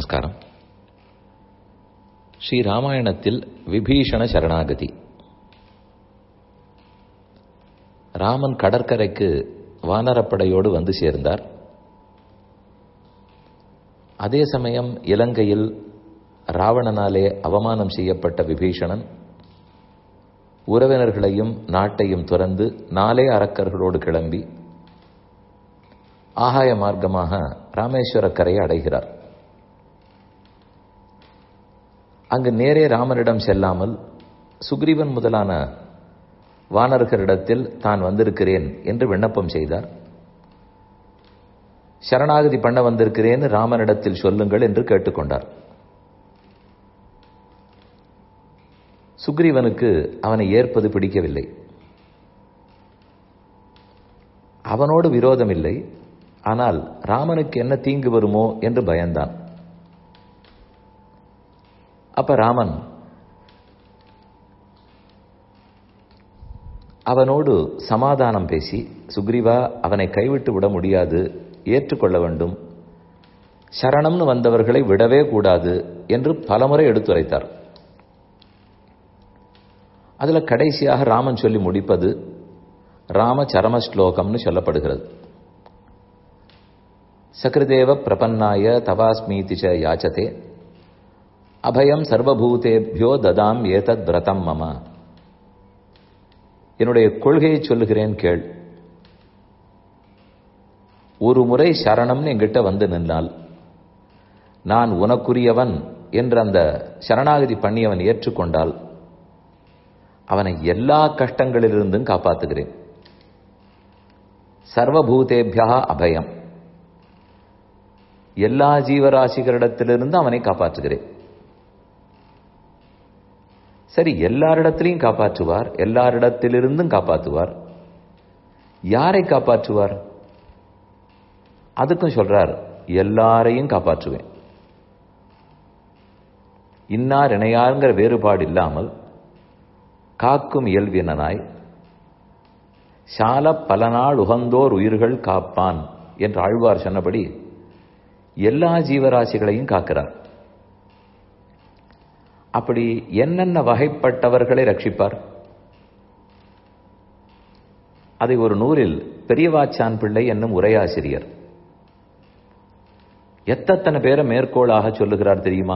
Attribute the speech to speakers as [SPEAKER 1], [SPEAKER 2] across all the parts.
[SPEAKER 1] நமஸ்காரம் ஸ்ரீ ராமாயணத்தில் விபீஷண சரணாகதி ராமன் கடற்கரைக்கு வானரப்படையோடு வந்து சேர்ந்தார் அதே சமயம் இலங்கையில் ராவணனாலே அவமானம் செய்யப்பட்ட விபீஷணன் உறவினர்களையும் நாட்டையும் துறந்து நாலே அரக்கர்களோடு கிளம்பி ஆகாய மார்க்கமாக ராமேஸ்வர கரையை அடைகிறார் அங்கு நேரே ராமனிடம் செல்லாமல் சுக்ரீவன் முதலான வானர்களிடத்தில் தான் வந்திருக்கிறேன் என்று விண்ணப்பம் செய்தார் சரணாகதி பண்ண வந்திருக்கிறேன் ராமனிடத்தில் சொல்லுங்கள் என்று கேட்டுக்கொண்டார் சுக்ரீவனுக்கு அவனை ஏற்பது பிடிக்கவில்லை அவனோடு விரோதம் இல்லை ஆனால் ராமனுக்கு என்ன தீங்கு வருமோ என்று பயந்தான் அப்ப ராமன் அவனோடு சமாதானம் பேசி சுக்ரீவா அவனை கைவிட்டு விட முடியாது ஏற்றுக்கொள்ள வேண்டும் சரணம்னு வந்தவர்களை விடவே கூடாது என்று பலமுறை எடுத்துரைத்தார் அதுல கடைசியாக ராமன் சொல்லி முடிப்பது ராம சரம ஸ்லோகம்னு சொல்லப்படுகிறது சகிருதேவ பிரபன்னாய தவாஸ்மீதி ச யாச்சதே அபயம் சர்வபூதேபியோ ததாம் ஏதத் விரதம் மம என்னுடைய கொள்கையை சொல்லுகிறேன் கேள் ஒரு முறை சரணம்னு என்கிட்ட வந்து நின்னால் நான் உனக்குரியவன் என்று அந்த சரணாகதி பண்ணியவன் ஏற்றுக்கொண்டால் அவனை எல்லா கஷ்டங்களிலிருந்தும் காப்பாற்றுகிறேன் சர்வபூதேபியா அபயம் எல்லா ஜீவராசிகளிடத்திலிருந்து அவனை காப்பாற்றுகிறேன் சரி எல்லாரிடத்திலையும் காப்பாற்றுவார் எல்லாரிடத்திலிருந்தும் காப்பாற்றுவார் யாரை காப்பாற்றுவார் அதுக்கும் சொல்றார் எல்லாரையும் காப்பாற்றுவேன் இன்னார் இணையாருங்கிற வேறுபாடு இல்லாமல் காக்கும் இயல்பினனாய் சால பல நாள் உகந்தோர் உயிர்கள் காப்பான் என்று ஆழ்வார் சொன்னபடி எல்லா ஜீவராசிகளையும் காக்கிறார் அப்படி என்னென்ன வகைப்பட்டவர்களை ரட்சிப்பார் அதை ஒரு நூலில் பெரியவாச்சான் பிள்ளை என்னும் உரையாசிரியர் எத்தனை பேரை மேற்கோளாக சொல்லுகிறார் தெரியுமா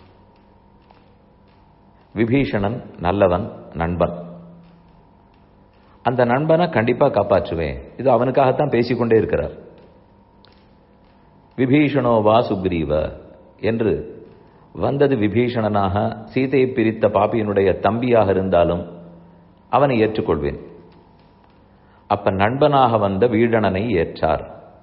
[SPEAKER 1] விபீஷணன் நல்லவன் நண்பன் அந்த நண்பனை கண்டிப்பா காப்பாற்றுவேன் இது அவனுக்காகத்தான் பேசிக்கொண்டே இருக்கிறார் விபீஷணோவா சுக்ரீவ என்று வந்தது விபீஷணனாக சீதையை பிரித்த பாப்பியினுடைய தம்பியாக இருந்தாலும் அவனை ஏற்றுக்கொள்வேன் அப்ப நண்பனாக வந்த வீடணனை ஏற்றார்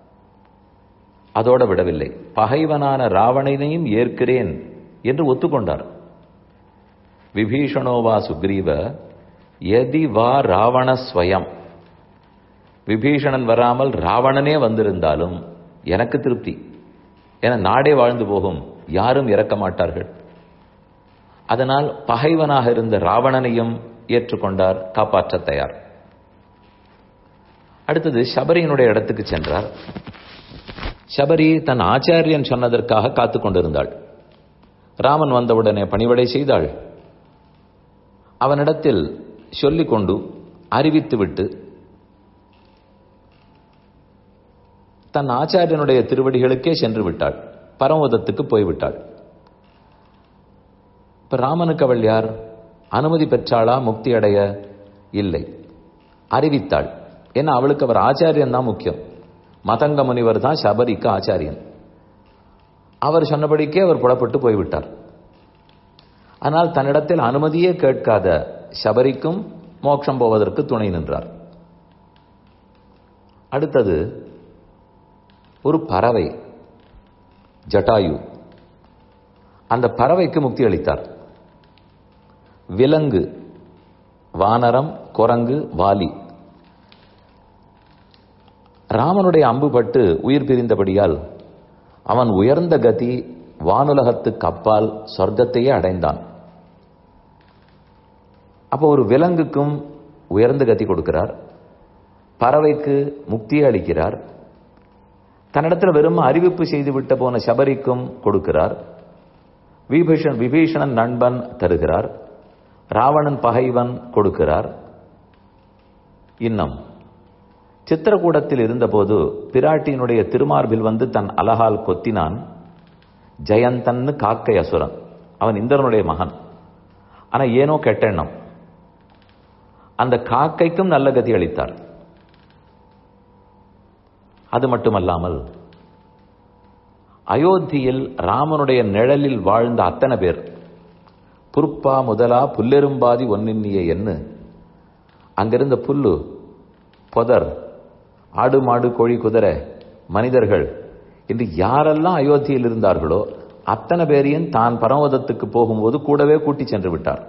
[SPEAKER 1] அதோட விடவில்லை பகைவனான ராவணனையும் ஏற்கிறேன் என்று ஒத்துக்கொண்டார் விபீஷணோவா சுக்ரீவ எதி வா ராவண ஸ்வயம் விபீஷணன் வராமல் ராவணனே வந்திருந்தாலும் எனக்கு திருப்தி என நாடே வாழ்ந்து போகும் யாரும் இறக்க மாட்டார்கள் அதனால் பகைவனாக இருந்த ராவணனையும் ஏற்றுக்கொண்டார் காப்பாற்ற தயார் அடுத்தது சபரியினுடைய இடத்துக்கு சென்றார் சபரி தன் ஆச்சாரியன் சொன்னதற்காக காத்து கொண்டிருந்தாள் ராமன் வந்தவுடனே பணிவடை செய்தாள் அவனிடத்தில் சொல்லிக்கொண்டு அறிவித்துவிட்டு தன் ஆச்சாரியனுடைய திருவடிகளுக்கே சென்று விட்டாள் பரமோதத்துக்கு போய்விட்டாள் இப்ப ராமனுக்கு அவள் யார் அனுமதி பெற்றாளா முக்தி அடைய இல்லை அறிவித்தாள் ஏன்னா அவளுக்கு அவர் ஆச்சாரியன் தான் முக்கியம் மதங்க முனிவர் தான் சபரிக்கு ஆச்சாரியன் அவர் சொன்னபடிக்கே அவர் புறப்பட்டு போய்விட்டார் ஆனால் தன்னிடத்தில் அனுமதியே கேட்காத சபரிக்கும் மோட்சம் போவதற்கு துணை நின்றார் அடுத்தது ஒரு பறவை ஜட்டாயு அந்த பறவைக்கு முக்தி அளித்தார் விலங்கு வானரம் குரங்கு வாலி ராமனுடைய அம்பு பட்டு உயிர் பிரிந்தபடியால் அவன் உயர்ந்த கதி வானுலகத்துக்கு அப்பால் சொர்க்கத்தையே அடைந்தான் அப்போ ஒரு விலங்குக்கும் உயர்ந்த கதி கொடுக்கிறார் பறவைக்கு முக்தியை அளிக்கிறார் தன்னிடத்தில் வெறும் அறிவிப்பு செய்து விட்ட போன சபரிக்கும் கொடுக்கிறார் விபீஷன் விபீஷணன் நண்பன் தருகிறார் ராவணன் பகைவன் கொடுக்கிறார் இன்னும் சித்திரக்கூடத்தில் இருந்தபோது பிராட்டியினுடைய திருமார்பில் வந்து தன் அலகால் கொத்தினான் ஜெயந்தன்னு காக்கை அசுரன் அவன் இந்திரனுடைய மகன் ஆனா ஏனோ கெட்ட எண்ணம் அந்த காக்கைக்கும் நல்ல கதி அளித்தார் அது மட்டுமல்லாமல் அயோத்தியில் ராமனுடைய நிழலில் வாழ்ந்த அத்தனை பேர் புற்பா முதலா புல்லெரும்பாதி ஒன்னின்னிய என்ன அங்கிருந்த புல்லு பொதர் ஆடு மாடு கோழி குதிரை மனிதர்கள் என்று யாரெல்லாம் அயோத்தியில் இருந்தார்களோ அத்தனை பேரையும் தான் பரமதத்துக்கு போகும்போது கூடவே கூட்டி சென்று விட்டார்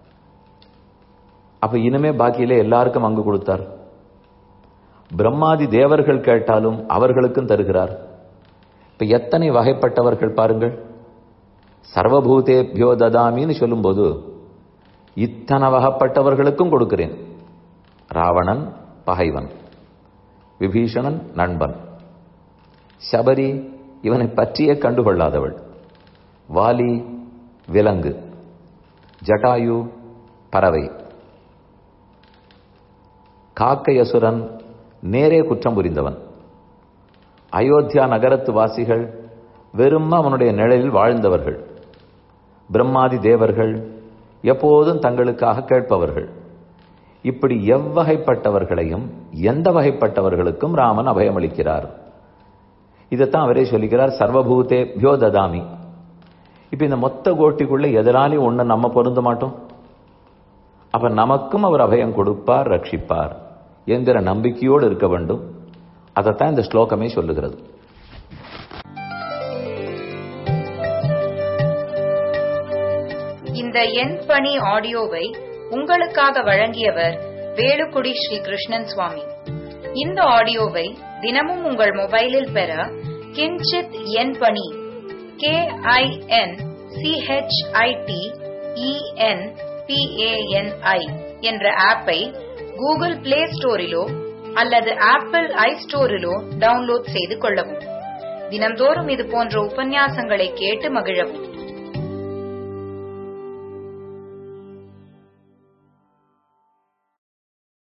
[SPEAKER 1] அப்ப இனிமே பாக்கியிலே எல்லாருக்கும் அங்கு கொடுத்தார் பிரம்மாதி தேவர்கள் கேட்டாலும் அவர்களுக்கும் தருகிறார் இப்ப எத்தனை வகைப்பட்டவர்கள் பாருங்கள் சர்வபூதேபியோ ததாமின்னு சொல்லும்போது இத்தனை வகைப்பட்டவர்களுக்கும் கொடுக்கிறேன் ராவணன் பகைவன் விபீஷணன் நண்பன் சபரி இவனை பற்றியே கண்டுகொள்ளாதவள் வாலி விலங்கு ஜட்டாயு பறவை காக்கையசுரன் நேரே குற்றம் புரிந்தவன் அயோத்தியா நகரத்து வாசிகள் வெறும் அவனுடைய நிழலில் வாழ்ந்தவர்கள் பிரம்மாதி தேவர்கள் எப்போதும் தங்களுக்காக கேட்பவர்கள் இப்படி எவ்வகைப்பட்டவர்களையும் எந்த வகைப்பட்டவர்களுக்கும் ராமன் அபயமளிக்கிறார் இதைத்தான் அவரே சொல்லிக்கிறார் சர்வபூதே பியோ ததாமி இப்ப இந்த மொத்த கோட்டிக்குள்ள எதனாலையும் ஒண்ணு நம்ம பொருந்த மாட்டோம் அப்ப நமக்கும் அவர் அபயம் கொடுப்பார் ரட்சிப்பார் என்கிற நம்பிக்கையோடு இருக்க வேண்டும் அதைத்தான் இந்த ஸ்லோகமே சொல்லுகிறது
[SPEAKER 2] இந்த எண் பணி ஆடியோவை உங்களுக்காக வழங்கியவர் வேலுக்குடி ஸ்ரீ கிருஷ்ணன் சுவாமி இந்த ஆடியோவை தினமும் உங்கள் மொபைலில் பெற கிஞ்சித் எண் பணி கே ஐ என் சிஹெச்ஐடி இஎன் பிஏஎன்ஐ என்ற ஆப்பை கூகுள் பிளே ஸ்டோரிலோ அல்லது ஆப்பிள் ஐ ஸ்டோரிலோ டவுன்லோட் செய்து கொள்ளவும் தினம்தோறும் இது போன்ற உபன்யாசங்களை கேட்டு மகிழவும்